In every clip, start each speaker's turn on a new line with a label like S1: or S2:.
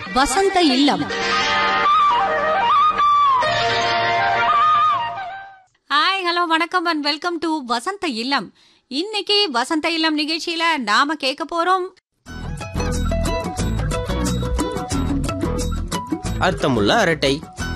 S1: வசந்த இல்லம் hi hello வணக்கம் அண்ட் வெல்கம் டு வசந்த இல்லம் இன்னைக்கு வசந்த இல்லம் நிகழ்ச்சியில நாம கேட்க போறோம்
S2: அர்த்தமுள்ள அரட்டை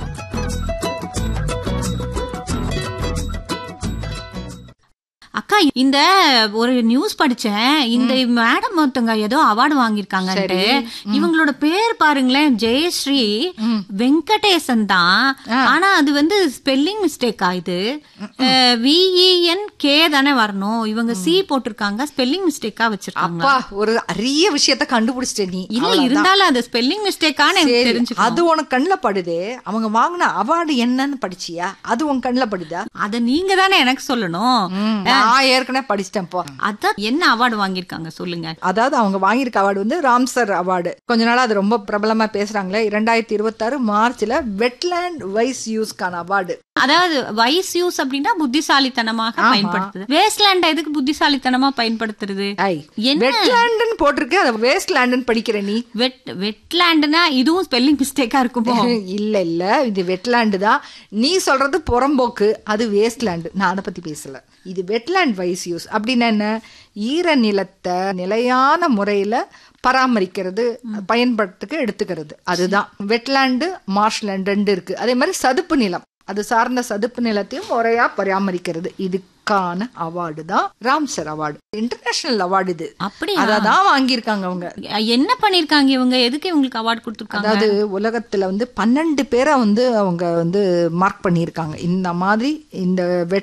S1: அக்கா இந்த ஒரு நியூஸ் படிச்சேன் இந்த மேடம் ஒருத்தங்க ஏதோ அவார்டு வாங்கியிருக்காங்கன்ட்டு இவங்களோட பேர் பாருங்களேன் ஜெயஸ்ரீ வெங்கடேசன் தான் ஆனா அது வந்து ஸ்பெல்லிங் மிஸ்டேக்கா இது விஇஎன் கே தானே வரணும் இவங்க சி போட்டிருக்காங்க ஸ்பெல்லிங் மிஸ்டேக்கா வச்சிருக்காங்க
S3: அப்பா ஒரு அரிய விஷயத்த கண்டுபிடிச்சிட்ட நீ
S1: இல்ல
S3: அவ்வளவுதான்.
S1: இருந்தாலும் அது ஸ்பெல்லிங் மிஸ்டேக்கான எனக்கு
S3: சரி,
S1: தெரிஞ்சுக்கணும்
S3: அது உனக்கு கண்ணுல படுது அவங்க வாங்கின அவார்டு என்னன்னு படிச்சியா அது உன் கண்ணுல படுதா
S1: அத நீங்க தானே எனக்கு சொல்லணும்
S3: ம், நான் ஏற்கனவே படிச்சிட்டேன் போ
S1: அதான் என்ன அவார்டு வாங்கியிருக்காங்க சொல்லுங்க
S3: அதாவது அவங்க வாங்கியிருக்க அவார்டு வந்து ராம்சர் அவார்டு கொஞ்ச நாளா அது ரொம்ப பிரபலமா பேசுறாங்களே இரண்டாயிரத்தி இருபத்தாறு மார்ச்ல வெட்லேண்ட் வைஸ் யூஸ்க்கான அவார்டு
S1: அதாவது வைஸ் யூஸ் அப்படின்னா புத்திசாலித்தனமாக பயன்படுத்துது வேஸ்ட்லேண்ட் எதுக்கு புத்திசாலித்தனமா பயன்படுத்துறது
S3: ஐ
S1: என்ன?
S3: வெட்லேண்டுன்னு போட்டிருக்கு அதை வேஸ்ட் லேண்டுன்னு படிக்கிற நீ
S1: வெட் வெட்லேண்ட்னா இதுவும் ஸ்பெல்லிங் மிஸ்டேக்கா இருக்குமோ
S3: இல்ல இல்ல இது வெட்லேண்டு தான் நீ சொல்றது புறம்போக்கு அது வேஸ்ட் லேண்டு நான் அதை பத்தி பேசல இது வெட்லேண்ட் வைஸ் யூஸ் அப்படின்னா என்ன ஈர நிலத்தை நிலையான முறையில பராமரிக்கிறது பயன்படுத்துக்கு எடுத்துக்கிறது அதுதான் வெட்லேண்டு மார்ஷ்லேண்ட் ரெண்டு இருக்கு அதே மாதிரி சதுப்பு நிலம் அது சார்ந்த சதுப்பு நிலத்தையும் முறையா பராமரிக்கிறது இதுக்கான அவார்டு தான் ராம்சர் அவார்டு இன்டர்நேஷனல் அவார்டு இது
S1: அப்படியா
S3: அதை தான் வாங்கியிருக்காங்க அவங்க
S1: என்ன பண்ணிருக்காங்க இவங்க எதுக்கு இவங்களுக்கு அவார்டு கொடுத்துருக்காங்க
S3: அதாவது உலகத்துல வந்து பன்னெண்டு பேரை வந்து அவங்க வந்து மார்க் பண்ணியிருக்காங்க இந்த மாதிரி இந்த